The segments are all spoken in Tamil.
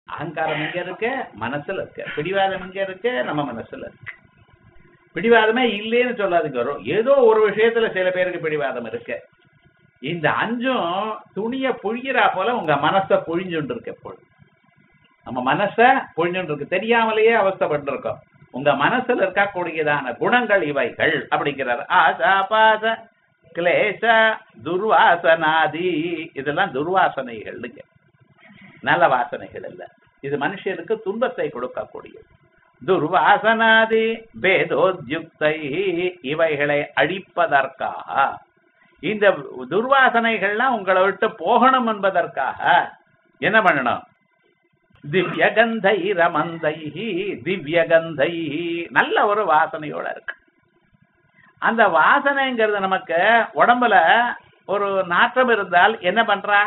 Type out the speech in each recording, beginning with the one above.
அகங்காரம் எங்க இருக்கு மனசுல இருக்கு பிடிவாதம் எங்க இருக்கு நம்ம மனசுல இருக்கு பிடிவாதமே இல்லைன்னு சொல்லாதுக்கு வரும் ஏதோ ஒரு விஷயத்துல சில பேருக்கு பிடிவாதம் இருக்கு இந்த அஞ்சும் துணிய புழிகிறா போல உங்க மனச புழிஞ்சுட்டு இருக்கு எப்பொழுது நம்ம மனச புழிஞ்சுட்டு இருக்கு தெரியாமலேயே அவஸ்தைப்பட்டு இருக்கோம் உங்க மனசுல இருக்கக்கூடியதான குணங்கள் இவைகள் அப்படிங்கிறார் ஆசா பாச கிளேச துர்வாசனாதி இதெல்லாம் துர்வாசனைகள்னுங்க நல்ல வாசனைகள் இல்ல இது மனுஷனுக்கு துன்பத்தை கொடுக்கக்கூடியது துர்வாசனாதி பேதோத்யுக்தை இவைகளை அழிப்பதற்காக இந்த துர்வாசனைகள்லாம் உங்களை விட்டு போகணும் என்பதற்காக என்ன பண்ணணும் திவ்யகந்தை ரமந்தை திவ்யகந்தை நல்ல ஒரு வாசனையோட இருக்கு அந்த வாசனைங்கிறது நமக்கு உடம்புல ஒரு நாற்றம் இருந்தால் என்ன பண்றா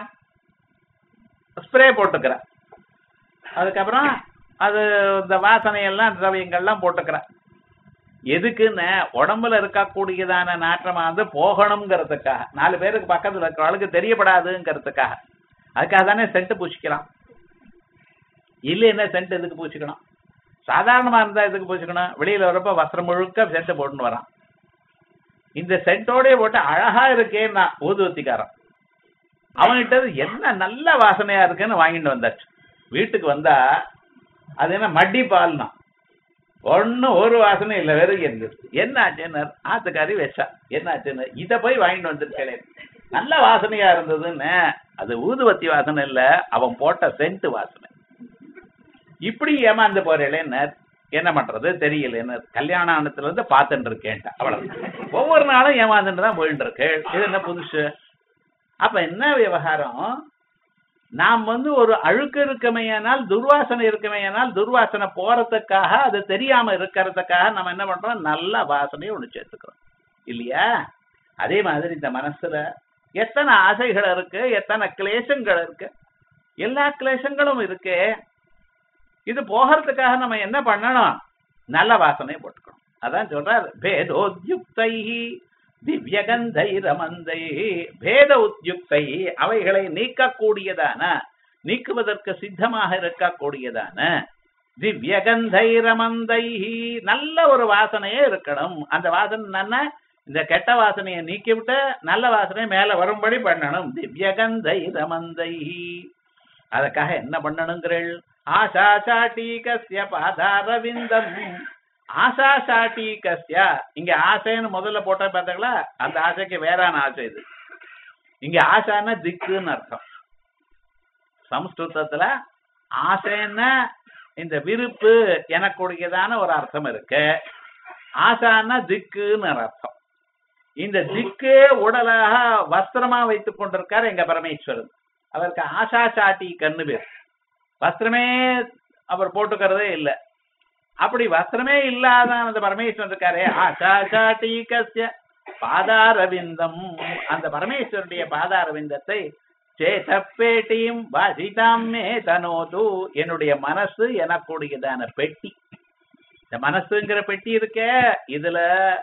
ஸ்ப்ரே போட்டுக்கிற அதுக்கப்புறம் அது இந்த வாசனையெல்லாம் திரவியங்கள்லாம் போட்டுக்கிற எதுக்குன்னு உடம்புல இருக்கக்கூடியதான நாற்றமா வந்து போகணுங்கிறதுக்காக நாலு பேருக்கு பக்கத்துல இருக்கிறவளுக்கு தெரியப்படாதுங்கிறதுக்காக அதுக்காக தானே சென்ட் பூசிக்கிறான் இல்லைன்னா சென்ட் எதுக்கு பூசிக்கணும் சாதாரணமா இருந்தா எதுக்கு பூசிக்கணும் வெளியில வரப்ப வஸ்திரம் முழுக்க சென்ட் போட்டுன்னு வரான் இந்த சென்ட்டோடய போட்டு அழகா இருக்கேன்னா ஊதுவத்திக்காரன் அவன்கிட்ட என்ன நல்ல வாசனையா இருக்குன்னு வாங்கிட்டு வந்தாச்சு வீட்டுக்கு வந்தா அது என்ன மட்டி பால்னா ஒன்னும் ஒரு வாசனை இல்ல வெறும் இருந்தது என்ன ஆச்சுன்னு ஆத்துக்காரி வச்சா என்ன ஆச்சுன்னு இத போய் வாங்கிட்டு வந்திருக்கேன் நல்ல வாசனையா இருந்ததுன்னு அது ஊதுவத்தி வாசனை இல்ல அவன் போட்ட சென்ட் வாசனை இப்படி ஏமாந்து போறேன்னு என்ன பண்றது தெரியல என்ன கல்யாண ஆனத்துல இருந்து பார்த்துட்டு இருக்கேன்ட்டா அவ்வளவு ஒவ்வொரு நாளும் ஏமாந்துட்டு தான் போயிட்டு இருக்கு இது என்ன புதுசு அப்ப என்ன விவகாரம் நாம் வந்து ஒரு அழுக்கு இருக்குமையானால் துர்வாசனை இருக்குமையானால் துர்வாசனை போறதுக்காக அது தெரியாம இருக்கிறதுக்காக நம்ம என்ன பண்றோம் நல்ல வாசனையை ஒண்ணு சேர்த்துக்கிறோம் இல்லையா அதே மாதிரி இந்த மனசுல எத்தனை ஆசைகள் இருக்கு எத்தனை கிளேசங்கள் இருக்கு எல்லா கிளேசங்களும் இருக்கு இது போகிறதுக்காக நம்ம என்ன பண்ணணும் நல்ல வாசனையை போட்டுக்கணும் அதான் சொல்றார் பேதோத்யுக்தை திவ்யகந்தை ரமந்தை பேத உத்யுக்தை அவைகளை நீக்கக்கூடியதான நீக்குவதற்கு சித்தமாக இருக்கக்கூடியதான திவ்யகந்தை ரமந்தை நல்ல ஒரு வாசனையே இருக்கணும் அந்த வாசனை என்ன இந்த கெட்ட வாசனையை நீக்கிவிட்டு நல்ல வாசனை மேல வரும்படி பண்ணணும் திவ்யகந்தை ரமந்தை அதுக்காக என்ன பண்ணணுங்கிறள் ஆஷா சாட்டீகஸ்ய பாதாரவிந்தம் ஆசா சாட்டீகஸ்ய இங்க ஆசைன்னு முதல்ல போட்ட பார்த்தீங்களா அந்த ஆசைக்கு வேறான ஆசை இது இங்க ஆசான திக்குன்னு அர்த்தம் சம்ஸ்கிருதத்துல ஆசைன்னா இந்த விருப்பு எனக்கூடியதான ஒரு அர்த்தம் இருக்கு ஆசான்னா திக்குன்னு ஒரு அர்த்தம் இந்த திக்கு உடலாக வஸ்திரமா வைத்துக் கொண்டிருக்கார் எங்க பரமேஸ்வரன் அவருக்கு ஆசா சாட்டி கண்ணு பேர் வஸ்திரமே அவர் போட்டுக்கிறதே இல்லை அப்படி வஸ்திரமே இல்லாத அந்த பரமேஸ்வரன் இருக்காரே ஆசா சாட்டி கசிய பாதாரவிந்தம் அந்த பரமேஸ்வருடைய பாதாரவிந்தத்தை சேதப்பேட்டியும் வாசிதாம் மே தனோது என்னுடைய மனசு எனக்கூடியதான பெட்டி இந்த மனசுங்கிற பெட்டி இருக்க இதுல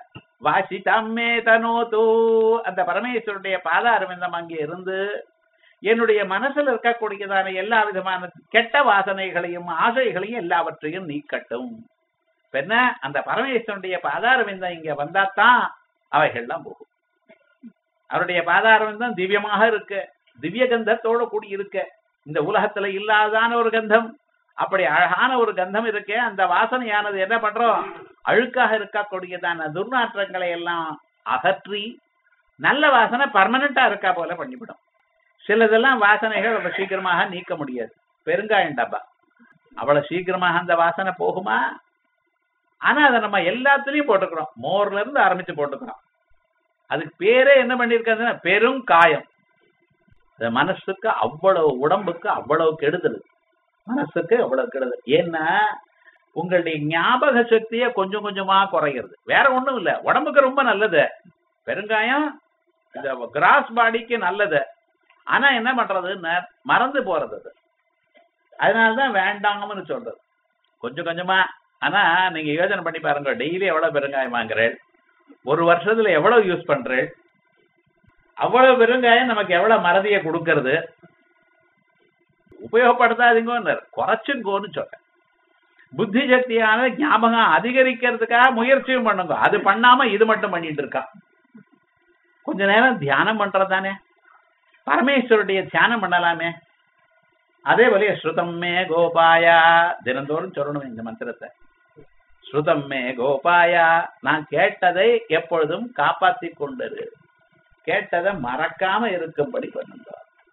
வாசிதாமே தனோது அந்த பரமேஸ்வருடைய பாதாரவிந்தம் அங்கே இருந்து என்னுடைய மனசுல இருக்கக்கூடியதான எல்லா விதமான கெட்ட வாசனைகளையும் ஆசைகளையும் எல்லாவற்றையும் நீக்கட்டும் என்ன அந்த பரமேஸ்வரனுடைய பாதாரவிந்தம் இங்க வந்தாதான் அவைகள்லாம் போகும் அவருடைய பாதாரவிந்தம் திவ்யமாக இருக்கு திவ்ய கந்தத்தோட கூடி இருக்க இந்த உலகத்துல இல்லாதான ஒரு கந்தம் அப்படி அழகான ஒரு கந்தம் இருக்கே அந்த வாசனையானது என்ன பண்றோம் அழுக்காக இருக்கக்கூடியதான துர்நாற்றங்களை எல்லாம் அகற்றி நல்ல வாசனை பர்மனண்டா இருக்கா போல பண்ணிவிடும் சிலதெல்லாம் வாசனைகள் அவ்வளவு சீக்கிரமாக நீக்க முடியாது பெருங்காயம் டப்பா அவ்வளவு சீக்கிரமாக அந்த வாசனை போகுமா ஆனா அதை நம்ம எல்லாத்துலயும் போட்டுக்கிறோம் மோர்ல இருந்து ஆரம்பிச்சு போட்டுக்கிறோம் அதுக்கு பேரே என்ன பண்ணிருக்காதுன்னா பெருங்காயம் இந்த மனசுக்கு அவ்வளவு உடம்புக்கு அவ்வளவு கெடுதல் மனசுக்கு அவ்வளவு கெடுதல் ஏன்னா உங்களுடைய ஞாபக சக்தியை கொஞ்சம் கொஞ்சமா குறைகிறது வேற ஒண்ணும் இல்ல உடம்புக்கு ரொம்ப நல்லது பெருங்காயம் இந்த கிராஸ் பாடிக்கு நல்லது ஆனா என்ன பண்றதுன்னு மறந்து போறது அது அதனாலதான் வேண்டாம்னு சொல்றது கொஞ்சம் கொஞ்சமா ஆனா நீங்க யோசனை பண்ணி பாருங்க டெய்லி எவ்வளவு பெருங்காயம் வாங்குறேன் ஒரு வருஷத்துல எவ்வளவு யூஸ் பண்றேன் அவ்வளவு பெருங்காயம் நமக்கு எவ்வளவு மறதியை கொடுக்கறது உபயோகப்படுத்தாதீங்கன்னு குறைச்சுங்கோன்னு சொல்றேன் புத்தி சக்தியான ஞாபகம் அதிகரிக்கிறதுக்காக முயற்சியும் பண்ணுங்க அது பண்ணாம இது மட்டும் பண்ணிட்டு இருக்கான் கொஞ்ச நேரம் தியானம் பண்றதானே பரமேஸ்வருடைய தியானம் பண்ணலாமே அதே போல ஸ்ருதம் மே கோபாயா தினந்தோறும் சொல்லணும் இந்த மந்திரத்தை ஸ்ருதம் மே கோபாயா நான் கேட்டதை எப்பொழுதும் காப்பாத்தி கொண்டிரு கேட்டதை மறக்காம இருக்கும்படி பண்ணுங்க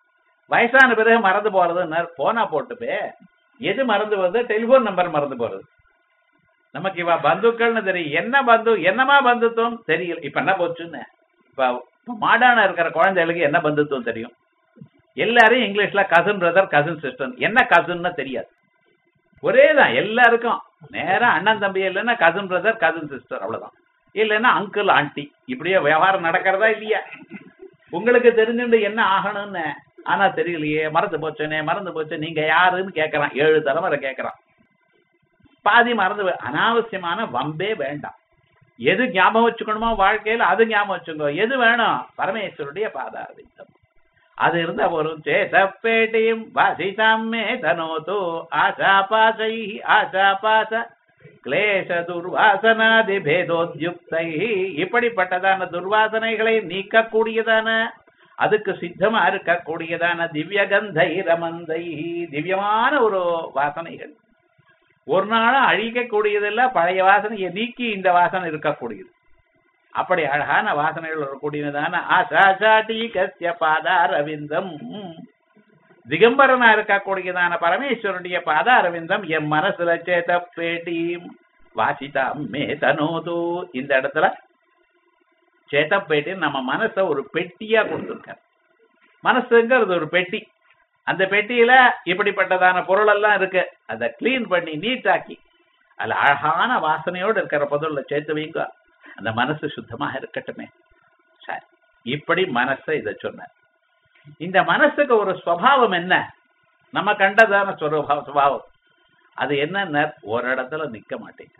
வயசான பிறகு மறந்து போறது போனா போட்டுப்பே எது மறந்து வருது டெலிபோன் நம்பர் மறந்து போறது நமக்கு இவ பந்துக்கள்னு தெரியும் என்ன பந்து என்னமா பந்துத்துவம் தெரியல இப்ப என்ன போச்சுன்னு இப்ப இப்ப மாடான இருக்கிற குழந்தைகளுக்கு என்ன பந்துத்துவம் தெரியும் எல்லாரும் இங்கிலீஷ்ல கசின் பிரதர் கசின் சிஸ்டர் என்ன கசின்னு தெரியாது ஒரே தான் எல்லாருக்கும் நேரா அண்ணன் தம்பி இல்லைன்னா கசின் பிரதர் கசின் சிஸ்டர் அவ்வளவுதான் இல்லைன்னா அங்கிள் ஆண்டி இப்படியே விவகாரம் நடக்கிறதா இல்லையா உங்களுக்கு தெரிஞ்சுட்டு என்ன ஆகணும்னு ஆனா தெரியலையே மறந்து போச்சேனே மறந்து போச்சு நீங்க யாருன்னு கேட்கறான் ஏழு தலைமுறை கேட்கறான் பாதி மறந்து போ- அனாவசியமான வம்பே வேண்டாம் எது ஞாபகம் வச்சுக்கணுமோ வாழ்க்கையில அது ஞாபகம் வச்சுக்கோ எது வேணும் பரமேஸ்வருடைய பாதாரவிந்தம் அது இருந்த ஒரு சேதப்பேட்டியும் வாசிதாமே தனோது ஆசா பாசை ஆசா பாச கிளேச துர்வாசனாதி பேதோத்யுக்தை இப்படிப்பட்டதான துர்வாசனைகளை நீக்கக்கூடியதான அதுக்கு சித்தமா இருக்கக்கூடியதான திவ்ய கந்தை ரமந்தை திவ்யமான ஒரு வாசனைகள் ஒரு நாளும் அழிக்கக்கூடியதில்ல பழைய வாசனையை நீக்கி இந்த வாசனை இருக்கக்கூடியது அப்படி அழகான வாசனைகள் வரக்கூடியதான ஆசாசாட்டி கசிய பாதாரவிந்தம் திகம்பரனா இருக்கக்கூடியதான பரமேஸ்வருடைய பாதாரவிந்தம் என் மனசுல சேத பேட்டியும் வாசிதாம் மே தனோது இந்த இடத்துல சேத்தப்பேட்டி நம்ம மனசை ஒரு பெட்டியா கொடுத்துருக்கார் மனசுங்கிறது ஒரு பெட்டி அந்த பெட்டியில இப்படிப்பட்டதான பொருள் எல்லாம் இருக்கு அதை கிளீன் பண்ணி நீட் ஆக்கி அதுல அழகான வாசனையோடு இருக்கிற பொருள்ல சேர்த்து வைங்க அந்த மனசு சுத்தமாக இருக்கட்டுமே சரி இப்படி மனசை இதை சொன்னார் இந்த மனசுக்கு ஒரு சுவாவம் என்ன நம்ம கண்டதான ஸ்வரூபா- சுபாவம் அது என்னன்னா ஒரு இடத்துல நிக்க மாட்டேங்குது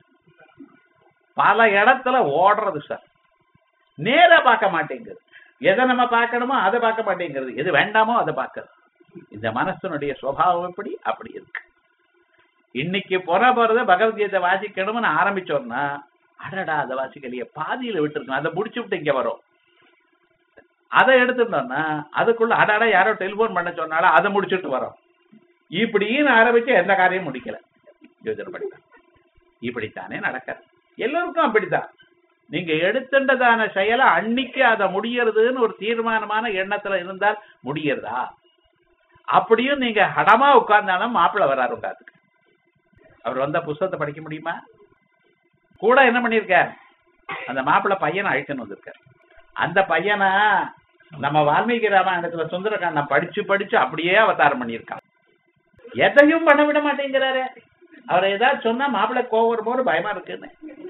பல இடத்துல ஓடுறது சார் நேரா பார்க்க மாட்டேங்குது எதை நம்ம பார்க்கணுமோ அதை பார்க்க மாட்டேங்கிறது எது வேண்டாமோ அதை பார்க்கறது இந்த மனசனுடைய சுவாவம் எப்படி அப்படி இருக்கு இன்னைக்கு புற போறத பகவத்கீதை வாசிக்கணும்னு ஆரம்பிச்சோம்னா அடடா அதை வாசிக்கலையே பாதியில விட்டுருக்கணும் அதை முடிச்சு விட்டு இங்க வரும் அதை எடுத்துட்டோம்னா அதுக்குள்ள அடாடா யாரோ டெலிபோன் பண்ண சொன்னாலும் அதை முடிச்சுட்டு வரோம் இப்படின்னு ஆரம்பிச்சு எந்த காரியம் முடிக்கல யோசனை பண்ணிதான் இப்படித்தானே நடக்கிறது எல்லோருக்கும் அப்படித்தான் நீங்க எடுத்துட்டதான செயலை அன்னைக்கு அதை முடியறதுன்னு ஒரு தீர்மானமான எண்ணத்துல இருந்தால் முடியறதா அப்படியும் நீங்க ஹடமா உட்கார்ந்தாலும் மாப்பிள்ளை வராரு உட்காந்துக்கு அவர் வந்த புஸ்தகத்தை படிக்க முடியுமா கூட என்ன பண்ணிருக்கார் அந்த மாப்பிள்ளை பையனை அழைச்சுன்னு வந்திருக்கார் அந்த பையனை நம்ம வால்மீகி ராமாயணத்துல சுந்தரகாண்டம் படிச்சு படிச்சு அப்படியே அவதாரம் பண்ணியிருக்கான் எதையும் பண்ண விட மாட்டேங்கிறாரு அவர் ஏதாவது சொன்னா மாப்பிள்ளை கோவம் வரும்போது பயமா இருக்குன்னு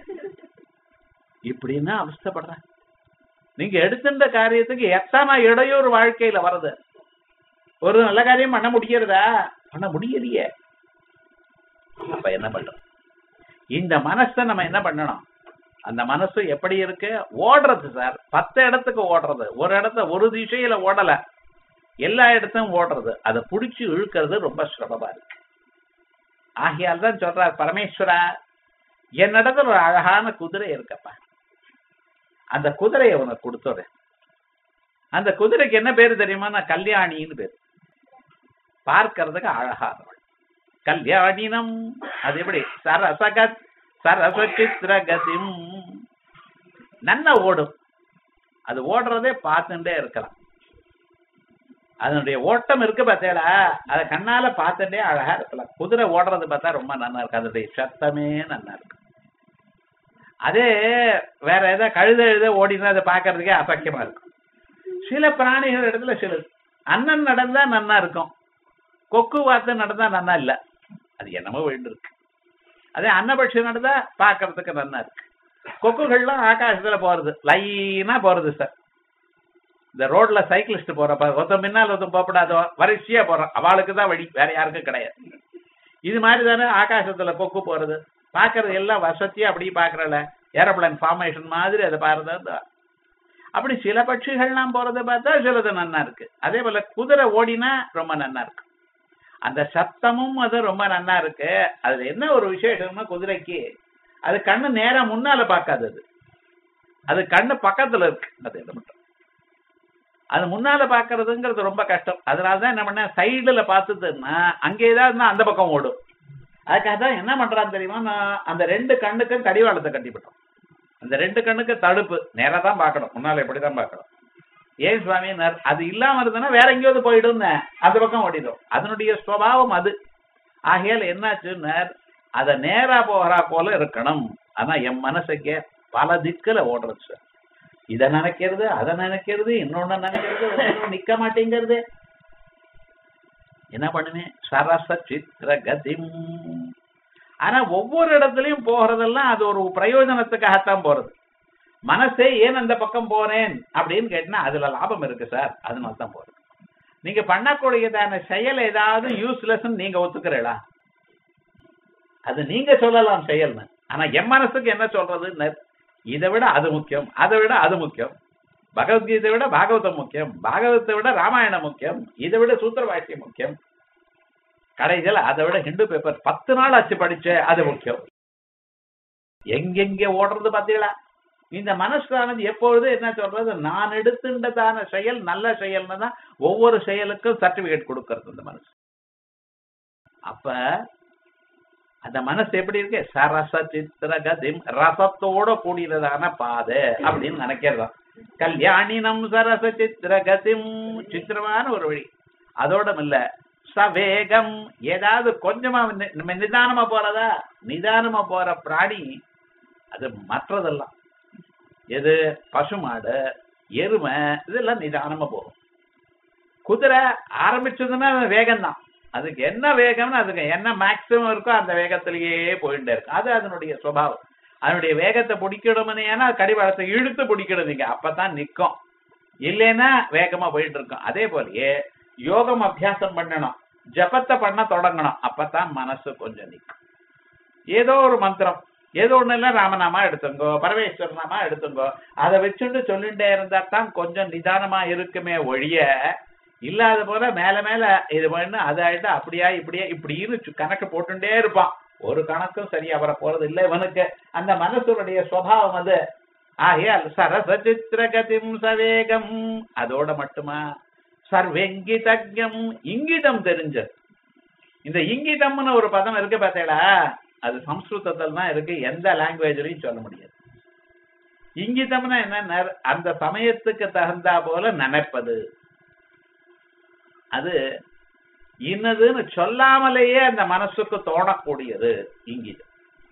இப்படின்னா அவஸ்தைப்படுறேன் நீங்க எடுத்துட்ட காரியத்துக்கு எத்தனை இடையூறு வாழ்க்கையில வருது ஒரு நல்ல காரியம் பண்ண முடியறதா பண்ண முடியலையே அப்ப என்ன பண்றோம் இந்த மனசை நம்ம என்ன பண்ணணும் அந்த மனசு எப்படி இருக்கு ஓடுறது சார் பத்து இடத்துக்கு ஓடுறது ஒரு இடத்த ஒரு திசையில ஓடல எல்லா இடத்தையும் ஓடுறது அதை புடிச்சு இழுக்கிறது ரொம்ப சிரமமா இருக்கு ஆகையால் தான் சொல்றார் பரமேஸ்வரா என்னிடத்துல ஒரு அழகான குதிரை இருக்கப்பா அந்த குதிரையை உனக்கு கொடுத்துறேன் அந்த குதிரைக்கு என்ன பேரு தெரியுமா நான் கல்யாணின்னு பேரு பார்க்கறதுக்கு அழகானவள் கல்யாணினம் அது எப்படி சரசகத் சரச சித்திரகதிம் நல்லா ஓடும் அது ஓடுறதே பார்த்துட்டே இருக்கலாம் அதனுடைய ஓட்டம் இருக்கு பார்த்தேடா அதை கண்ணால பார்த்துட்டே அழகா இருக்கலாம் குதிரை ஓடுறது பார்த்தா ரொம்ப நல்லா இருக்கு அதனுடைய சத்தமே நல்லா இருக்கு அதே வேற ஏதாவது கழுத எழுத ஓடினா அதை பார்க்கறதுக்கே அசக்கியமா இருக்கும் சில பிராணிகள் இடத்துல சில அண்ணன் நடந்தா நன்னா இருக்கும் கொக்கு வார்த்தை நடந்தா நன்னா இல்ல அது என்னமோ வேண்டு இருக்கு அதே அன்னபட்சி நடந்தா பார்க்கறதுக்கு நன்னா இருக்கு கொக்குகள்லாம் ஆகாசத்துல போறது லைனா போறது சார் இந்த ரோட்ல சைக்கிளிஸ்ட் போறப்ப ஒருத்தன் முன்னால் ஒருத்தன் போகப்படாதோ வரிசையா போறான் அவளுக்கு தான் வழி வேற யாருக்கும் கிடையாது இது மாதிரி தானே ஆகாசத்துல கொக்கு போறது பாக்குறது எல்லாம் வசதியா அப்படி பாக்குறல ஏரோப்ளேன் ஃபார்மேஷன் மாதிரி அதை பாருறது அப்படி சில பட்சிகள்லாம் போறதை பார்த்தா சிலது நன்னா இருக்கு அதே போல குதிரை ஓடினா ரொம்ப நன்னா இருக்கு அந்த சத்தமும் அது ரொம்ப நன்னா இருக்கு அதுல என்ன ஒரு விசேஷம்னா குதிரைக்கு அது கண்ணு நேரா முன்னால பார்க்காது அது அது கண்ணு பக்கத்துல இருக்கு அது என்ன மட்டும் அது முன்னால பாக்குறதுங்கிறது ரொம்ப கஷ்டம் அதனாலதான் என்ன பண்ண சைடுல பார்த்ததுன்னா அங்கே ஏதாவது அந்த பக்கம் ஓடும் அதுக்காக தான் என்ன பண்றான்னு தெரியுமா நான் அந்த ரெண்டு கண்ணுக்கும் கடிவாளத்தை கட்டிவிட்டோம் அந்த ரெண்டு கண்ணுக்கு தடுப்பு நேரா தான் பார்க்கணும் முன்னால இப்படிதான் பார்க்கணும் ஏன் சுவாமினார் அது இல்லாம இருந்ததுன்னா வேற எங்கேயாவது போயிடும் அந்த பக்கம் ஓடிடும் அதனுடைய சுவாவம் அது ஆகையால் என்னாச்சுன்னார் அத நேரா போகிறா போல இருக்கணும் ஆனா என் மனசுக்கே பல திக்குல ஓடுறது சார் இத நினைக்கிறது அதை நினைக்கிறது இன்னொன்னு நினைக்கிறது ஒண்ணும் நிக்க மாட்டேங்கிறது என்ன பண்ணுவேன் சரச சித்திர கதிம் ஆனா ஒவ்வொரு இடத்துலயும் போறதெல்லாம் அது ஒரு பிரயோஜனத்துக்காகத்தான் போறது மனசே ஏன் அந்த பக்கம் போறேன் அப்படின்னு கேட்டினா அதுல லாபம் இருக்கு சார் அதனால தான் போறது நீங்க பண்ணக்கூடியதான செயல் ஏதாவது யூஸ்லெஸ் நீங்க ஒத்துக்கிறீங்களா அது நீங்க சொல்லலாம் செயல்னு ஆனா என் மனசுக்கு என்ன சொல்றதுன்னு இதை விட அது முக்கியம் அதை விட அது முக்கியம் பகவத்கீதை விட பாகவதம் முக்கியம் பாகவத்தை விட ராமாயணம் முக்கியம் இதை விட சூத்திர பாஷ்யம் முக்கியம் கடைசியில் அதை விட ஹிந்து பேப்பர் பத்து நாள் ஆச்சு படிச்ச அது முக்கியம் எங்கெங்க ஓடுறது பாத்தீங்களா இந்த மனசானது எப்பொழுது என்ன சொல்றது நான் எடுத்துட்டதான செயல் நல்ல செயல்னு தான் ஒவ்வொரு செயலுக்கும் சர்டிபிகேட் கொடுக்கறது இந்த மனசு அப்ப அந்த மனசு எப்படி இருக்கு சரச சித்திர கதிம் ரசத்தோட கூடியதான பாதை அப்படின்னு நினைக்கிறதான் கல்யாணினம் சரச சித்திர கதிம் சித்திரமான ஒரு வழி அதோட இல்ல சவேகம் ஏதாவது கொஞ்சமா நி- நம்ம நிதானமா போறதா நிதானமா போற பிராணி அது மற்றதெல்லாம் எது பசுமாடு எருமை இதெல்லாம் நிதானமா போகும் குதிரை ஆரம்பிச்சதுன்னா வேகம் தான் அதுக்கு என்ன வேகம்னு அதுக்கு என்ன மேக்சிமம் இருக்கோ அந்த வேகத்திலேயே போயிட்டே இருக்கு அது அதனுடைய சுபாவம் அதனுடைய வேகத்தை பிடிக்கணும்னு ஏன்னா கடிவாளத்தை இழுத்து பிடிக்கணுங்க அப்பதான் நிக்கும் இல்லைன்னா வேகமா போயிட்டு இருக்கும் அதே போலயே யோகம் அபியாசம் பண்ணணும் ஜபத்தை பண்ண தொடங்கணும் அப்பதான் மனசு கொஞ்சம் நிக்கும் ஏதோ ஒரு மந்திரம் ஏதோ ஒண்ணு இல்ல ராமநாமா எடுத்துங்கோ பரமேஸ்வர நாமா எடுத்துங்கோ அதை வச்சுட்டு சொல்லிட்டே இருந்தா தான் கொஞ்சம் நிதானமா இருக்குமே ஒழிய இல்லாத போல மேல மேல இது பண்ணு அது ஆயிட்டு அப்படியா இப்படியா இப்படின்னு சு- கணக்கு போட்டுட்டே இருப்பான் ஒரு கணக்கும் சரியா வர போறது இல்லை இவனுக்கு அந்த மனசுடைய சுவாவம் அது ஆகையால் சரச சித்திரகதிம் சவேகம் அதோட மட்டுமா சர்வெங்கிதஜம் இங்கிதம் தெரிஞ்சது இந்த இங்கிதம்னு ஒரு பதம் இருக்கு பார்த்தேடா அது சம்ஸ்கிருதத்தில் தான் இருக்கு எந்த லாங்குவேஜ்லயும் சொல்ல முடியாது இங்கிதம்னா என்ன அந்த சமயத்துக்கு தகுந்தா போல நினைப்பது அது இன்னதுன்னு சொல்லாமலேயே அந்த மனசுக்கு தோணக்கூடியது இங்கிதம்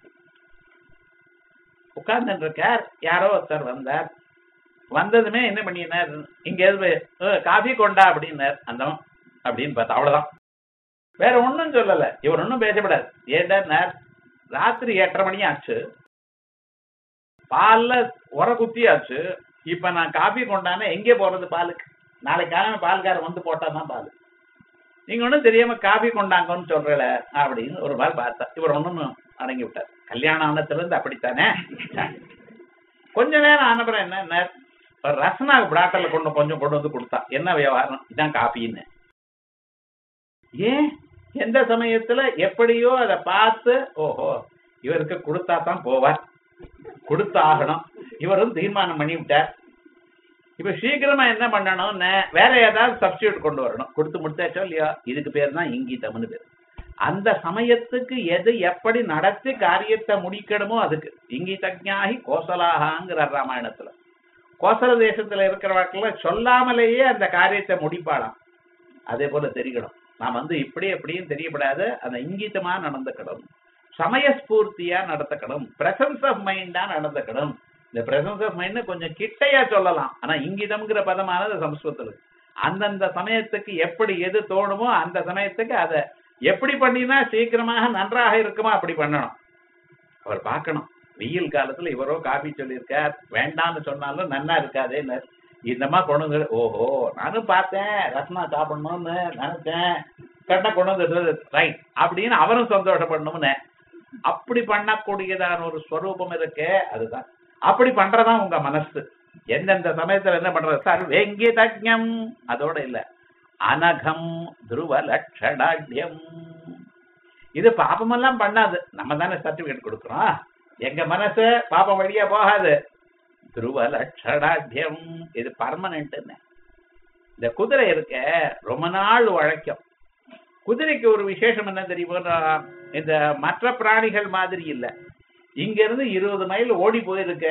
உட்கார்ந்து இருக்கார் யாரோ ஒருத்தர் வந்தார் வந்ததுமே என்ன பண்ணினார் இங்க எது காஃபி கொண்டா அப்படின்னார் அந்த அப்படின்னு பார்த்தா அவ்வளவுதான் வேற ஒண்ணும் சொல்லல இவர் ஒண்ணும் பேசப்படாது ஏன்டா ராத்திரி எட்டரை மணி ஆச்சு பால்ல உர குத்தியாச்சு இப்ப நான் காபி கொண்டானே எங்கே போறது பாலுக்கு நாளைக்கு காலமே பால்காரன் வந்து போட்டாதான் பால் நீங்க ஒண்ணும் தெரியாம காபி கொண்டாங்கன்னு சொல்றல அப்படின்னு ஒரு மாதிரி பார்த்தா இவர் ஒண்ணும் அடங்கி விட்டார் கல்யாணம் ஆனத்துல இருந்து அப்படித்தானே கொஞ்ச நேரம் ஆனப்புறம் என்ன ஒரு ரசனா பிராட்டல்ல கொண்டு கொஞ்சம் கொண்டு வந்து கொடுத்தா என்ன விவகாரம் இதான் காப்பின்னு ஏன் எந்த சமயத்துல எப்படியோ அதை பார்த்து ஓஹோ இவருக்கு கொடுத்தா தான் போவார் கொடுத்து ஆகணும் இவரும் தீர்மானம் பண்ணி விட்டார் இப்ப சீக்கிரமா என்ன பண்ணணும்னு வேற ஏதாவது சப்ஸ்டியூட் கொண்டு வரணும் கொடுத்து முடிச்சாச்சோ இல்லையா இதுக்கு பேர் தான் இங்கிதம்னு பேர் அந்த சமயத்துக்கு எது எப்படி நடத்தி காரியத்தை முடிக்கணுமோ அதுக்கு இங்கிதஜாகி கோசலாகாங்கிறார் ராமாயணத்துல கோசல தேசத்துல இருக்கிறவர்கள் சொல்லாமலேயே அந்த காரியத்தை முடிப்பாளாம் அதே போல தெரியணும் நாம் வந்து இப்படி எப்படியும் தெரியப்படாது அந்த இங்கிதமா நடந்துக்கணும் சமயஸ்பூர்த்தியா நடத்துக்கணும் பிரசன்ஸ் ஆஃப் மைண்டா நடந்துக்கணும் இந்த பிரசன்ஸ் ஆஃப் மைண்ட் கொஞ்சம் கிட்டையா சொல்லலாம் ஆனா இங்கிதம்ங்கிற பதமானது சம்ஸ்கிருதத்துல அந்தந்த சமயத்துக்கு எப்படி எது தோணுமோ அந்த சமயத்துக்கு அதை எப்படி பண்ணினா சீக்கிரமாக நன்றாக இருக்குமா அப்படி பண்ணணும் அவர் பார்க்கணும் வெயில் காலத்துல இவரோ காபி சொல்லியிருக்கார் வேண்டாம்னு சொன்னாலும் நன்னா இருக்காதேன்னு இந்தமா கொண்டு வந்து ஓஹோ நானும் பார்த்தேன் ரத்னா சாப்பிடணும்னு நினைச்சேன் கரெக்டா கொண்டு வந்து ரைட் அப்படின்னு அவரும் சந்தோஷப்படணும்னு அப்படி பண்ணக்கூடியதான ஒரு ஸ்வரூபம் இருக்கே அதுதான் அப்படி பண்றதான் உங்க மனசு எந்தெந்த சமயத்துல என்ன பண்றது சார் வெங்கி தஜ்ஞம் அதோட இல்ல அனகம் துருவ லட்சணாட்யம் இது பாப்பமெல்லாம் பண்ணாது நம்ம தானே சர்டிபிகேட் கொடுக்குறோம் எங்க மனசு பாப்பம் வழியா போகாது துருவ லட்சணாட்யம் இது பர்மனன்ட்னு இந்த குதிரை இருக்க ரொம்ப நாள் உழைக்கும் குதிரைக்கு ஒரு விசேஷம் என்ன தெரியுமா இந்த மற்ற பிராணிகள் மாதிரி இல்ல இங்க இருந்து இருபது மைல் ஓடி போயிருக்க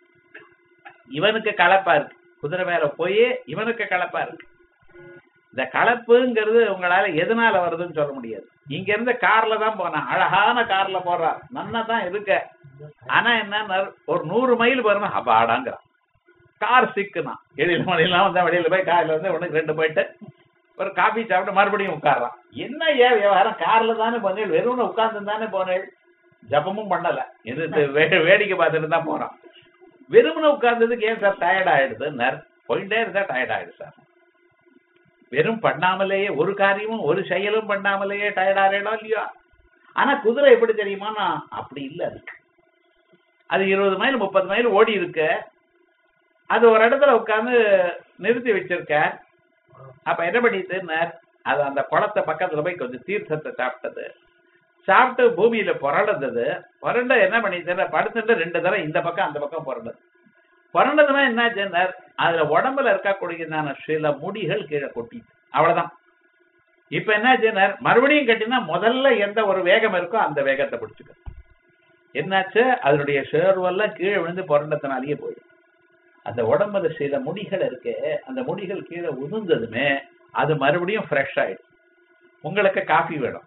இவனுக்கு கலப்பா இருக்கு குதிரை மேல போய் இவனுக்கு கலப்பா இருக்கு இந்த கலப்புங்கிறது உங்களால எதனால வருதுன்னு சொல்ல முடியாது இங்க இருந்து கார்ல தான் போனான் அழகான கார்ல போறான் நன்னா தான் இருக்க ஆனா என்ன ஒரு நூறு மைல் போறோம் அப்பாடாங்கிறான் கார் சிக்குனா எழில் மணிலாம் வந்தா வெளியில போய் கார்ல வந்து உனக்கு ரெண்டு போயிட்டு ஒரு காபி சாப்பிட்டு மறுபடியும் உட்கார்றான் என்ன ஏன் விவகாரம் கார்ல தானே போனேன் வெறும் உட்கார்ந்து தானே போனேன் ஜபமும் பண்ணல இது இது வே- வேடிக்கை பார்த்துட்டு தான் போறான் வெறுமனை உட்கார்ந்ததுக்கு ஏன் சார் டயர்ட் ஆயிடுது நர் போயிட்டே இருந்தா டயர்ட் ஆயிடுது சார் வெறும் பண்ணாமலேயே ஒரு காரியமும் ஒரு செயலும் பண்ணாமலேயே டயர்ட் ஆறேடோ இல்லையோ ஆனா குதிரை எப்படி தெரியுமானா அப்படி இல்ல அதுக்கு அது இருபது மைல் முப்பது மைல் ஓடி இருக்கு அது ஒரு இடத்துல உட்கார்ந்து நிறுத்தி வச்சிருக்க அப்ப என்ன பண்ணிட்டுன்னார் அது அந்த குளத்தை பக்கத்துல போய் கொஞ்சம் தீர்த்தத்தை சாப்பிட்டது சாப்பிட்டு பூமியில புரண்டது புரண்ட என்ன பண்ணிட்டு படுத்துட்டு ரெண்டு தடவை இந்த பக்கம் அந்த பக்கம் புரண்டது புரண்டதுன்னா என்னாச்சுன்னார் அதுல உடம்புல இருக்கக்கூடியதான சில முடிகள் கீழே கொட்டிட்டு அவ்வளவுதான் இப்ப என்னாச்சுன்னார் மறுபடியும் கட்டினா முதல்ல எந்த ஒரு வேகம் இருக்கோ அந்த வேகத்தை பிடிச்சுக்க என்னாச்சு அதனுடைய சேர்வெல்லாம் கீழே விழுந்து புரண்டத்தினாலேயே போயிடும் அந்த உடம்புல சில முடிகள் இருக்கு அந்த முடிகள் கீழே உதிர்ந்ததுமே அது மறுபடியும் ஃப்ரெஷ் ஆயிடும் உங்களுக்கு காஃபி வேணும்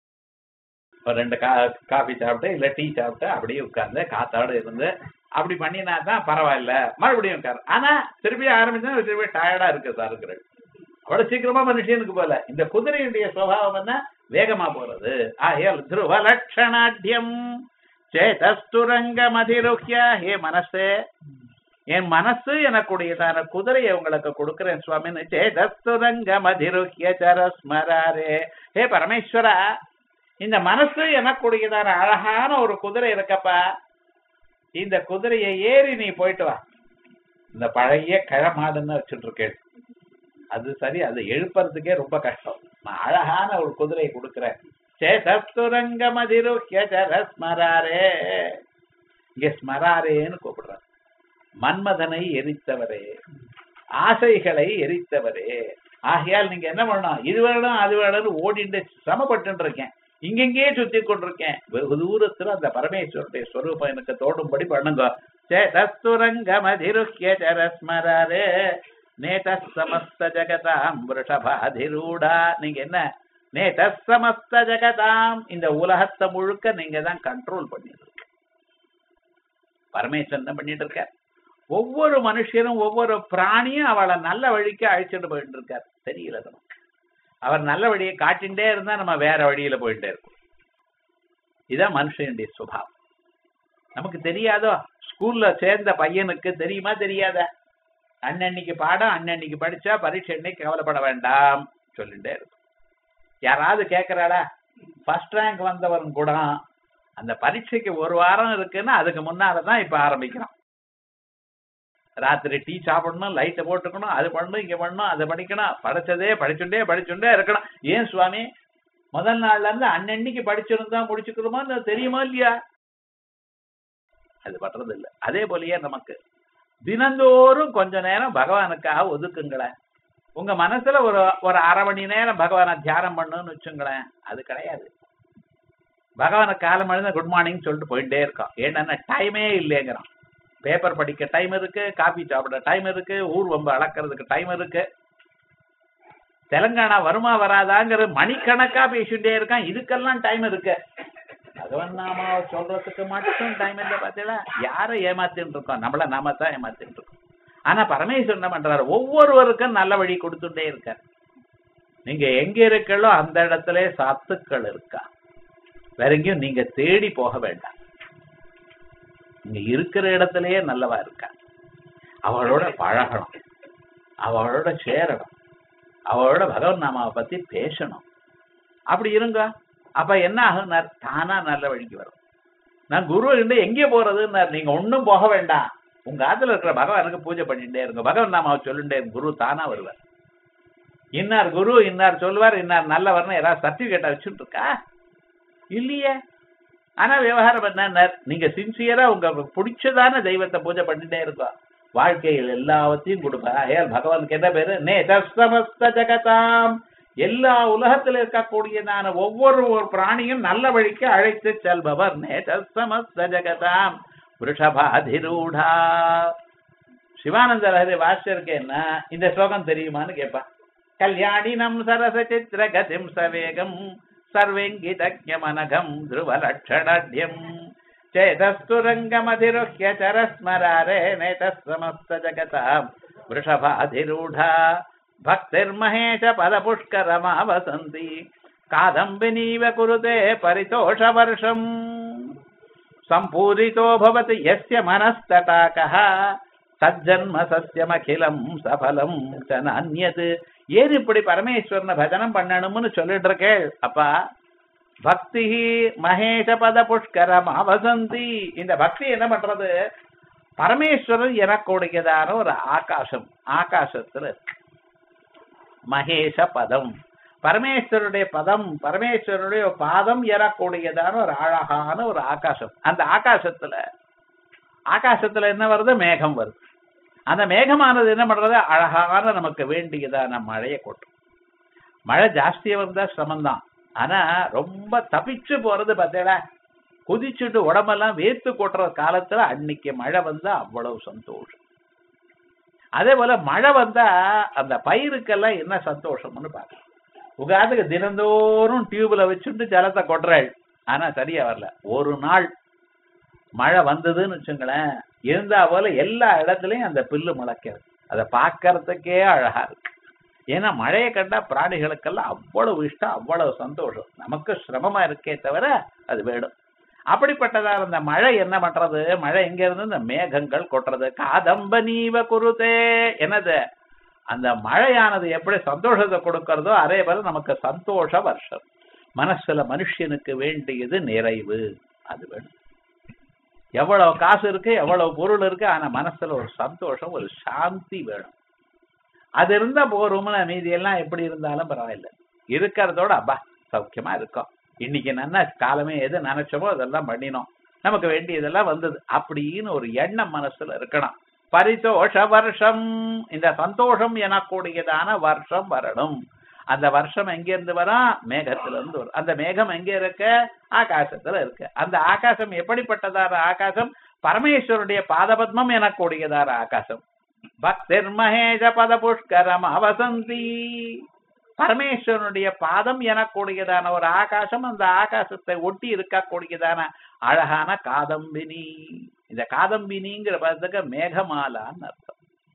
ஒரு ரெண்டு கா காஃபி சாப்பிட்டு இல்ல டீ சாப்பிட்டு அப்படியே உட்கார்ந்து காத்தாடு இருந்து அப்படி பண்ணினா தான் பரவாயில்ல மறுபடியும் உட்காரு ஆனா திருப்பி ஆரம்பிச்சா திருப்பி டயர்டா இருக்கு சார் இருக்கிறது அவ்வளவு சீக்கிரமா மனுஷனுக்கு போல இந்த குதிரையுடைய சுபாவம் என்ன வேகமா போறது ஆகையால் துருவ லட்சணாட்யம் சேதஸ்துரங்க மதிருஹ்ய ஹே மனசே என் மனசு எனக்குடையதான குதிரையை உங்களுக்கு கொடுக்கிறேன் சுவாமின்னு சேதஸ்துரங்க மதிருஹ்ய சரஸ்மராரே ஹே பரமேஸ்வரா இந்த மனசு எனக்குடையதான அழகான ஒரு குதிரை இருக்கப்பா இந்த குதிரையை ஏறி நீ போயிட்டு வா இந்த பழைய கிழமாடுன்னு வச்சுட்டு இருக்கேன் அது சரி அது எழுப்புறதுக்கே ரொம்ப கஷ்டம் நான் அழகான ஒரு குதிரையை கொடுக்கிறேன் சேதஸ்துரங்க மதிருஹ்ய சரஸ்மராரே இங்க ஸ்மராரேன்னு கூப்பிடுறார் மன்மதனை எரித்தவரே ஆசைகளை எரித்தவரே ஆகையால் நீங்க என்ன பண்ணணும் இது வேணும் அது வேணும்னு ஓடிட்டு சிரமப்பட்டு இருக்கேன் இங்கெங்கே சுத்தி கொண்டிருக்கேன் வெகு தூரத்துல அந்த பரமேஸ்வருடைய ஸ்வரூபம் எனக்கு தோடும்படி பண்ணுங்க சேதஸ்துரங்க மதிருஹ்ய சரஸ்மராரே நேத சமஸ்த ஜகதாம் விருஷபாதிரூடா நீங்க என்ன நேத சமஸ்த ஜகதாம் இந்த உலகத்தை முழுக்க நீங்க தான் கண்ட்ரோல் பண்ணிட்டு இருக்க பரமேஸ்வரன் என்ன பண்ணிட்டு இருக்க ஒவ்வொரு மனுஷனும் ஒவ்வொரு பிராணியும் அவளை நல்ல வழிக்கு அழைச்சிட்டு போயிட்டு இருக்கார் தெரியல நமக்கு அவர் நல்ல வழியை காட்டிண்டே இருந்தா நம்ம வேற வழியில போயிட்டே இருக்கோம் இதான் மனுஷனுடைய சுபாவம் நமக்கு தெரியாதோ ஸ்கூல்ல சேர்ந்த பையனுக்கு தெரியுமா தெரியாத அன்னன்னைக்கு பாடம் அன்னன்னைக்கு படிச்சா பரீட்சை அன்னைக்கு கவலைப்பட வேண்டாம் சொல்லிட்டே இருக்கும் யாராவது கேட்கறாளா ஃபர்ஸ்ட் ரேங்க் வந்தவன் கூட அந்த பரீட்சைக்கு ஒரு வாரம் இருக்குன்னா அதுக்கு முன்னாலதான் இப்ப ஆரம்பிக்கிறான் ராத்திரி டீ சாப்பிடணும் லைட்டை போட்டுக்கணும் அது பண்ணணும் இங்க பண்ணணும் அதை படிக்கணும் படிச்சதே படிச்சுட்டே படிச்சுட்டே இருக்கணும் ஏன் சுவாமி முதல் நாள்ல இருந்து அன்னன்னைக்கு படிச்சிருந்தா முடிச்சுக்கிறோமா தெரியுமா இல்லையா அது பண்றது இல்ல அதே போலயே நமக்கு தினந்தோறும் கொஞ்ச நேரம் பகவானுக்காக ஒதுக்குங்களேன் உங்க மனசுல ஒரு ஒரு அரை மணி நேரம் பகவானை தியானம் பண்ணுன்னு வச்சுங்களேன் அது கிடையாது பகவானை காலம் எழுந்த குட் மார்னிங் சொல்லிட்டு போயிட்டே இருக்கோம் ஏன்னா டைமே இல்லைங்கிறான் பேப்பர் படிக்க டைம் இருக்கு காபி சாப்பிட டைம் இருக்கு ஊர் வம்பு அளக்கிறதுக்கு டைம் இருக்கு தெலுங்கானா வருமா வராதாங்கிற மணிக்கணக்கா பேசிட்டே இருக்கான் இதுக்கெல்லாம் டைம் இருக்கு பகவன் நாம சொல்றதுக்கு மட்டும் டைம் இல்லை பார்த்தீங்களா யாரை ஏமாத்தின்னு இருக்கோம் நம்மள நாம தான் ஏமாத்தின்னு இருக்கோம் ஆனா பரமேஸ்வரன் என்ன பண்றாரு ஒவ்வொருவருக்கும் நல்ல வழி கொடுத்துட்டே இருக்கார் நீங்க எங்க இருக்கீங்களோ அந்த இடத்துல சத்துக்கள் இருக்கா வேற எங்கேயும் நீங்க தேடி போக வேண்டாம் இங்க இருக்கிற இடத்துலயே நல்லவா இருக்கா அவளோட பழகணும் அவளோட சேரணும் அவளோட பகவன் நாமாவை பத்தி பேசணும் அப்படி இருங்க அப்ப என்ன ஆகுனார் தானா நல்ல வழிக்கு வரும் நான் குரு கிட்ட எங்கே போறதுன்னார் நீங்க ஒண்ணும் போக வேண்டாம் உங்க ஆத்துல இருக்கிற பகவானுக்கு பூஜை பண்ணிட்டே இருங்க பகவன் நாமாவை சொல்லிட்டே இருங்க. குரு தானா வருவார் இன்னார் குரு இன்னார் சொல்லுவார் இன்னார் நல்லவர்னு யாராவது சர்டிபிகேட்டா வச்சுட்டு இருக்கா இல்லையே ஆனா விவகாரம் என்ன நீங்க சின்சியரா உங்க பிடிச்சதான தெய்வத்தை பூஜை பண்ணிட்டே இருக்கோம் வாழ்க்கையில் எல்லாவற்றையும் கொடுப்பா ஏன் பகவானுக்கு என்ன பேரு நேதஸ்தமஸ்த ஜகதாம் எல்லா உலகத்தில் இருக்கக்கூடியதான ஒவ்வொரு ஒரு பிராணியும் நல்ல வழிக்கு அழைத்து செல்பவர் நேதஸ்தமஸ்த ஜகதாம் விருஷபாதிரூடா சிவானந்த லஹரி வாசியருக்கு என்ன இந்த ஸ்லோகம் தெரியுமான்னு கேட்பான் கல்யாணினம் சரச சித்திர கதிம் சவேகம் சர்வேங்கிதஜமனகம் ध्रुवलक्षणाढ्यम् चेतस्तु रङ्गमधिरुह्य चरस्मरारे नेतः जगताम् वृषभाधिरूढा भक्तिर्महेश पदपुष्करमा वसन्ति कादम्बिनीव कुरुते परितोषवर्षम् सम्पूरितो भवति यस्य मनस्तटाकः சஜ்ஜன்ம சத்தியமகிலம் சபலம் ச நான்யது ஏன் இப்படி பரமேஸ்வரனை பஜனம் பண்ணணும்னு சொல்லிட்டு இருக்கேள் அப்பா பக்தி மகேஷ பத புஷ்கரம் அவசந்தி இந்த பக்தி என்ன பண்றது பரமேஸ்வரன் எனக்கூடியதான ஒரு ஆகாசம் ஆகாசத்துல இருக்கு மகேஷ பதம் பரமேஸ்வருடைய பதம் பரமேஸ்வருடைய பாதம் ஏறக்கூடியதான ஒரு அழகான ஒரு ஆகாசம் அந்த ஆகாசத்துல ஆகாசத்துல என்ன வருது மேகம் வருது அந்த மேகமானது என்ன பண்றது அழகான நமக்கு வேண்டியதான மழையை கொட்டும் மழை ஜாஸ்தியா வந்தா சிரமம்தான் ஆனா ரொம்ப தப்பிச்சு போறது பார்த்தேடா குதிச்சுட்டு உடம்பெல்லாம் வேர்த்து கொட்டுற காலத்துல அன்னைக்கு மழை வந்தா அவ்வளவு சந்தோஷம் அதே போல மழை வந்தா அந்த பயிருக்கெல்லாம் என்ன சந்தோஷம்னு பார்க்கலாம் உகாதுக்கு தினந்தோறும் டியூப்ல வச்சுட்டு ஜலத்தை கொட்டுறாள் ஆனா சரியா வரல ஒரு நாள் மழை வந்ததுன்னு வச்சுங்களேன் இருந்தா போல எல்லா இடத்துலயும் அந்த பில்லு முளைக்கிறது அதை பார்க்கறதுக்கே அழகா இருக்கு ஏன்னா மழையை கண்டா பிராணிகளுக்கெல்லாம் அவ்வளவு இஷ்டம் அவ்வளவு சந்தோஷம் நமக்கு சிரமமா இருக்கே தவிர அது வேணும் அப்படிப்பட்டதா அந்த மழை என்ன பண்றது மழை எங்க இருந்து இந்த மேகங்கள் கொட்டுறது காதம்ப நீவ குருதே என்னது அந்த மழையானது எப்படி சந்தோஷத்தை கொடுக்கறதோ அதே போல நமக்கு சந்தோஷ வருஷம் மனசுல மனுஷனுக்கு வேண்டியது நிறைவு அது வேணும் எவ்வளவு காசு இருக்கு எவ்வளவு பொருள் இருக்கு ஆனா மனசுல ஒரு சந்தோஷம் ஒரு சாந்தி வேணும் அது இருந்தா போறோம்ல மீதி எல்லாம் எப்படி இருந்தாலும் பரவாயில்ல இருக்கிறதோட அப்பா சௌக்கியமா இருக்கும் இன்னைக்கு நன்னா காலமே எது நினைச்சோமோ அதெல்லாம் பண்ணினோம் நமக்கு வேண்டியதெல்லாம் வந்தது அப்படின்னு ஒரு எண்ணம் மனசுல இருக்கணும் பரிதோஷ வருஷம் இந்த சந்தோஷம் எனக்கூடியதான வருஷம் வரணும் அந்த வருஷம் எங்க இருந்து வரும் மேகத்துல இருந்து வரும் அந்த மேகம் எங்க இருக்கு ஆகாசத்துல இருக்கு அந்த ஆகாசம் எப்படிப்பட்டதான ஆகாசம் பரமேஸ்வருடைய பாதபத்மம் எனக்கூடியதான ஆகாசம் பக்திர் மகேஷ பத புஷ்கரம் அவசந்தி பரமேஸ்வரனுடைய பாதம் எனக்கூடியதான ஒரு ஆகாசம் அந்த ஆகாசத்தை ஒட்டி இருக்கக்கூடியதான அழகான காதம்பினி இந்த காதம்பினிங்கிற பதத்துக்கு மேகமாலான்னு அர்த்தம்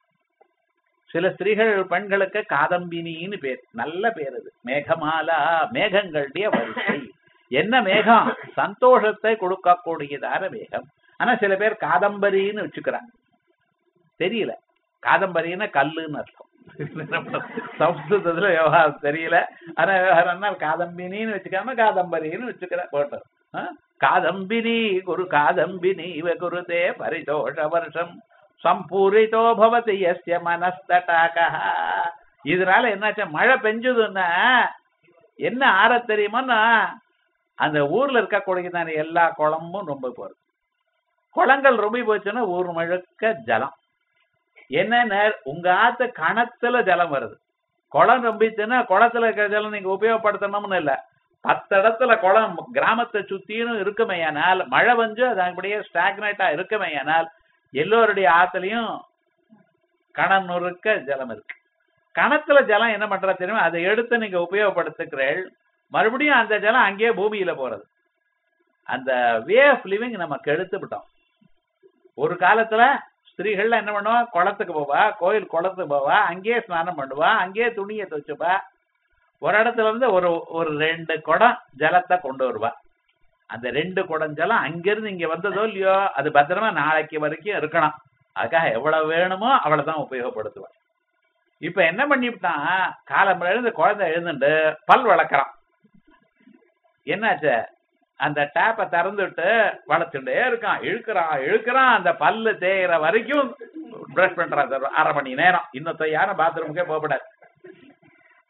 சில ஸ்திரீகள் பெண்களுக்கு காதம்பினின்னு பேர் நல்ல பேர் அது மேகமாலா மேகங்களுடைய வரிசை என்ன மேகம் சந்தோஷத்தை கொடுக்கக்கூடியதான மேகம் ஆனா சில பேர் காதம்பரின்னு வச்சுக்கிறாங்க தெரியல காதம்பரின்னு கல்லுன்னு அர்த்தம் சம்ஸ்கிருதத்துல விவகாரம் தெரியல ஆனா விவகாரம்னா காதம்பினின்னு வச்சுக்காம காதம்பரின்னு வச்சுக்கிற போட்டோம் காதம்பினி குரு காதம்பினி இவ குருதே பரிதோஷ வருஷம் சம்பூரிதோ பவதி எஸ்ய மனஸ்தடாக இதனால என்னாச்சு மழை பெஞ்சதுன்னா என்ன ஆற தெரியுமான்னா அந்த ஊர்ல இருக்கக்கூடியதான எல்லா குளமும் ரொம்ப போறது குளங்கள் ரொம்ப போச்சுன்னா ஊர் முழுக்க ஜலம் என்ன உங்க ஆத்து கணத்துல ஜலம் வருது குளம் ரொம்பிச்சுன்னா குளத்துல இருக்கிற ஜலம் நீங்க உபயோகப்படுத்தணும்னு இல்ல பத்து இடத்துல குளம் கிராமத்தை சுத்தியும் இருக்குமையானால் மழை வந்து அது அப்படியே ஸ்டாக்னேட்டா இருக்குமையானால் எல்லோருடைய ஆத்துலயும் கணம் நுறுக்க ஜலம் இருக்கு கணத்துல ஜலம் என்ன பண்றா தெரியுமா அதை எடுத்து நீங்க உபயோகப்படுத்துக்கிறீள் மறுபடியும் அந்த ஜலம் அங்கேயே பூமியில போறது அந்த வே ஆஃப் லிவிங் நம்ம கெடுத்து விட்டோம் ஒரு காலத்துல ஸ்திரீகள்லாம் என்ன பண்ணுவா குளத்துக்கு போவா கோயில் குளத்துக்கு போவா அங்கேயே ஸ்நானம் பண்ணுவா அங்கேயே துணியை துவச்சுப்பா ஒரு இடத்துல இருந்து ஒரு ஒரு ரெண்டு குடம் ஜலத்தை கொண்டு வருவா அந்த ரெண்டு குடம் ஜலம் அங்கிருந்து இங்க வந்ததோ இல்லையோ அது பத்திரமா நாளைக்கு வரைக்கும் இருக்கணும் அதுக்காக எவ்வளவு வேணுமோ அவ்வளவுதான் உபயோகப்படுத்துவா இப்ப என்ன பண்ணிவிட்டான் காலம் எழுந்து குழந்தை எழுந்துட்டு பல் வளர்க்குறான் என்னாச்சு அந்த டேப்பை திறந்துட்டு வளர்த்துட்டே இருக்கான் இழுக்கிறான் இழுக்கிறான் அந்த பல்லு தேயிற வரைக்கும் பிரஷ் பண்றான் அரை மணி நேரம் இன்னொத்த யாரும் பாத்ரூமுக்கே போகக்கூடாது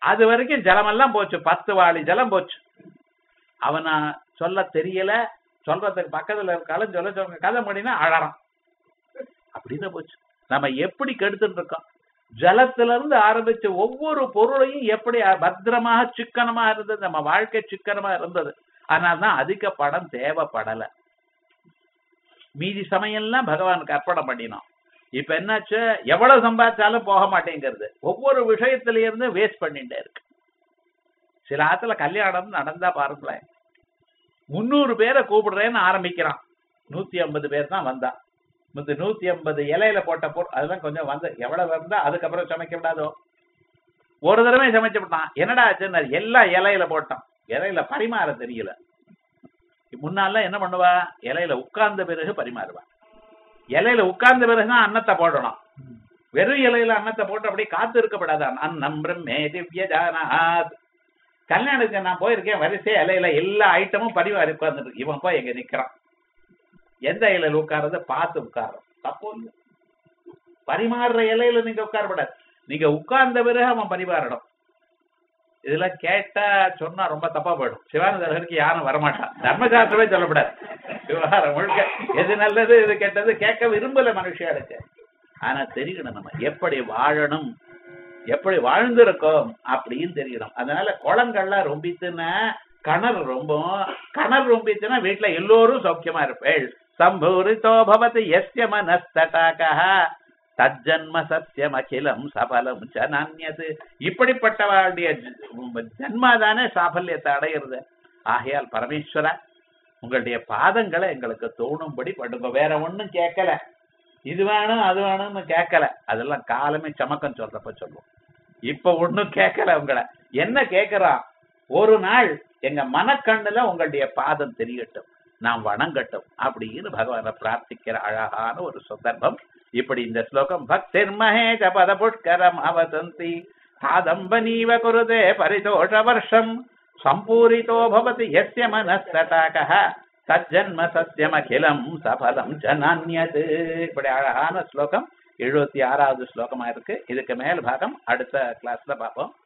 அது வரைக்கும் ஜலமெல்லாம் போச்சு பத்து வாளி ஜலம் போச்சு அவனா சொல்ல தெரியல சொல்றதுக்கு பக்கத்துல இருக்காலும் சொல்ல சொல்ற கதை முடினா அழறான் அப்படின்னு போச்சு நம்ம எப்படி கெடுத்துட்டு இருக்கோம் ஜலத்துல இருந்து ஆரம்பிச்ச ஒவ்வொரு பொருளையும் எப்படி பத்திரமாக சிக்கனமா இருந்தது நம்ம வாழ்க்கை சிக்கனமா இருந்தது அதனால்தான் அதிக படம் தேவைப்படல மீதி சமயம்லாம் பகவானுக்கு அர்ப்பணம் பண்ணினோம் இப்ப என்னாச்சு எவ்வளவு சம்பாதிச்சாலும் போக மாட்டேங்கிறது ஒவ்வொரு விஷயத்துல இருந்து வேஸ்ட் பண்ணிட்டே இருக்கு சில ஆத்துல கல்யாணம் நடந்தா பாருங்களேன் முன்னூறு பேரை கூப்பிடுறேன்னு ஆரம்பிக்கிறான் நூத்தி ஐம்பது பேர் தான் வந்தா இந்த நூத்தி ஐம்பது இலையில போட்ட பொருள் அதெல்லாம் கொஞ்சம் வந்து எவ்வளவு இருந்தா அதுக்கப்புறம் சமைக்க விடாதோ ஒரு தடவை சமைச்சு விட்டான் என்னடா ஆச்சுன்னு எல்லா இலையில போட்டான் இலையில பரிமாற தெரியல முன்னால என்ன பண்ணுவா இலையில உட்கார்ந்த பிறகு பரிமாறுவா இலையில உட்கார்ந்த பிறகுதான் அன்னத்தை போடணும் வெறும் இலையில அன்னத்தை போட்டு அப்படியே காத்து இருக்கப்படாதான் அன்னம் பிரம்மே திவ்ய ஜானாத் கல்யாணத்துக்கு நான் போயிருக்கேன் வரிசை இலையில எல்லா ஐட்டமும் பரிமாறி உட்கார்ந்துட்டு இவன் போய் எங்க நிக்கிறான் எந்த இலையில உட்கார்றத பார்த்து உட்கார்றோம் தப்போ இல்லை பரிமாறுற இலையில நீங்க உட்காரப்படாது நீங்க உட்கார்ந்த பிறகு அவன் பரிமாறணும் இதுல கேட்டா சொன்னா ரொம்ப தப்பா போயிடும் சிவானந்தர்களுக்கு யாரும் வரமாட்டான் தர்மசாஸ்திரமே சொல்லப்படாது விவகாரம் முழுக்க எது நல்லது எது கெட்டது கேட்க விரும்பல மனுஷியாளுக்கு ஆனா தெரியணும் நம்ம எப்படி வாழணும் எப்படி வாழ்ந்திருக்கோம் அப்படின்னு தெரியணும் அதனால குளங்கள்லாம் ரொம்பித்துன்னா கணர் ரொம்ப கணர் ரொம்பிச்சுன்னா வீட்டுல எல்லோரும் சௌக்கியமா இருப்பேள் சம்பூரித்தோ பவதி எஸ்ய மனஸ்தடாகா தஜன்ம சத்தியம் அகிலம் சபலம் ச நானியது இப்படிப்பட்டவாளுடைய ஜன்மாதானே சாபல்யத்தை அடையிறது ஆகையால் பரமேஸ்வர உங்களுடைய பாதங்களை எங்களுக்கு தோணும்படி படுங்க வேற ஒண்ணும் கேட்கல இது வேணும் அது வேணும்னு கேட்கல அதெல்லாம் காலமே சமக்கம் சொல்றப்ப சொல்லுவோம் இப்ப ஒண்ணும் கேட்கல உங்களை என்ன கேட்கிறான் ஒரு நாள் எங்க மனக்கண்ணுல உங்களுடைய பாதம் தெரியட்டும் நாம் வணங்கட்டும் அப்படின்னு பகவானை பிரார்த்திக்கிற அழகான ஒரு சந்தர்ப்பம் இப்படி இந்த ஸ்லோகம் பக்திர் மகேஜ பத புஷ்கரம் அவதந்தி காதம்பனீவ குருதே பரிதோஷ வருஷம் சம்பூரிதோ பவதி எஸ்ய மனஸ்தடாகः தஜன்ம சத்தியமகிலம் சபலம் ஜனான்யது இப்படி அழகான ஸ்லோகம் எழுபத்தி ஆறாவது ஸ்லோகமா இருக்கு இதுக்கு மேல் பாகம் அடுத்த கிளாஸ்ல பார்ப்போம்